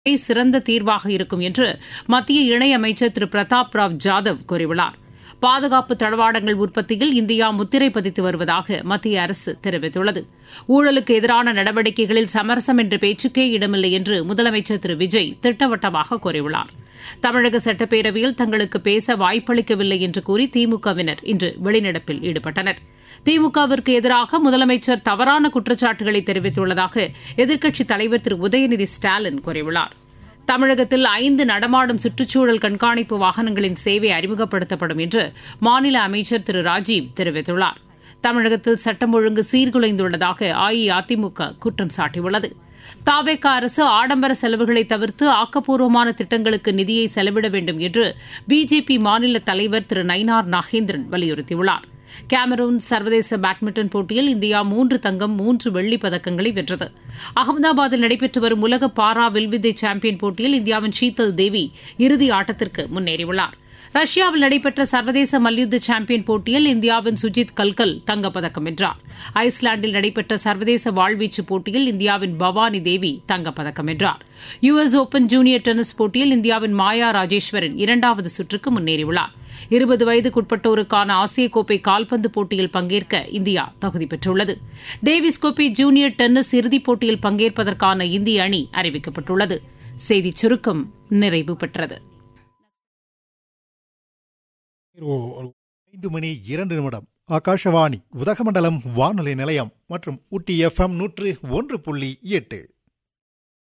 சிறந்த தீர்வாக இருக்கும் என்று மத்திய இணையமைச்சர் திரு பிரதாப் ராவ் ஜாதவ் கூறியுள்ளார் பாதுகாப்பு தளவாடங்கள் உற்பத்தியில் இந்தியா முத்திரை பதித்து வருவதாக மத்திய அரசு தெரிவித்துள்ளது ஊழலுக்கு எதிரான நடவடிக்கைகளில் சமரசம் என்ற பேச்சுக்கே இடமில்லை என்று முதலமைச்சர் திரு விஜய் திட்டவட்டமாக கூறியுள்ளார் தமிழக சட்டப்பேரவையில் தங்களுக்கு பேச வாய்ப்பளிக்கவில்லை என்று கூறி திமுகவினர் இன்று வெளிநடப்பில் ஈடுபட்டனர் திமுகவிற்கு எதிராக முதலமைச்சர் தவறான குற்றச்சாட்டுகளை தெரிவித்துள்ளதாக எதிர்க்கட்சித் தலைவர் திரு உதயநிதி ஸ்டாலின் கூறியுள்ளார் தமிழகத்தில் ஐந்து நடமாடும் சுற்றுச்சூழல் கண்காணிப்பு வாகனங்களின் சேவை அறிமுகப்படுத்தப்படும் என்று மாநில அமைச்சர் திரு ராஜீவ் தெரிவித்துள்ளார் தமிழகத்தில் சட்டம் ஒழுங்கு சீர்குலைந்துள்ளதாக அஇஅதிமுக குற்றம் சாட்டியுள்ளது தாவேக அரசு ஆடம்பர செலவுகளை தவிர்த்து ஆக்கப்பூர்வமான திட்டங்களுக்கு நிதியை செலவிட வேண்டும் என்று பிஜேபி மாநில தலைவர் திரு நயினார் நாகேந்திரன் வலியுறுத்தியுள்ளார் கேமரூன் சர்வதேச பேட்மிண்டன் போட்டியில் இந்தியா மூன்று தங்கம் மூன்று வெள்ளிப் பதக்கங்களை வென்றது அகமதாபாத்தில் நடைபெற்று வரும் உலக பாரா வில்வித்தை சாம்பியன் போட்டியில் இந்தியாவின் ஷீதல் தேவி இறுதி ஆட்டத்திற்கு முன்னேறியுள்ளார் ரஷ்யாவில் நடைபெற்ற சர்வதேச மல்யுத்த சாம்பியன் போட்டியில் இந்தியாவின் சுஜித் கல்கல் தங்கப்பதக்கம் வென்றார் ஐஸ்லாந்தில் நடைபெற்ற சர்வதேச வாழ்வீச்சு போட்டியில் இந்தியாவின் பவானி தேவி தங்கப்பதக்கம் வென்றார் யுஎஸ் ஓபன் ஜூனியர் டென்னிஸ் போட்டியில் இந்தியாவின் மாயா ராஜேஸ்வரன் இரண்டாவது சுற்றுக்கு முன்னேறியுள்ளார் இருபது வயதுக்குட்பட்டோருக்கான ஆசிய கோப்பை கால்பந்து போட்டியில் பங்கேற்க இந்தியா தகுதி பெற்றுள்ளது டேவிஸ் கோப்பை ஜூனியர் டென்னிஸ் இறுதிப் போட்டியில் பங்கேற்பதற்கான இந்திய அணி அறிவிக்கப்பட்டுள்ளது செய்திச் சுருக்கம் நிறைவு பெற்றது ஐந்து மணி இரண்டு நிமிடம் ஆகாஷவாணி உதகமண்டலம் வானொலி நிலையம் மற்றும் ஊட்டி எஃப்எம் நூற்று ஒன்று புள்ளி எட்டு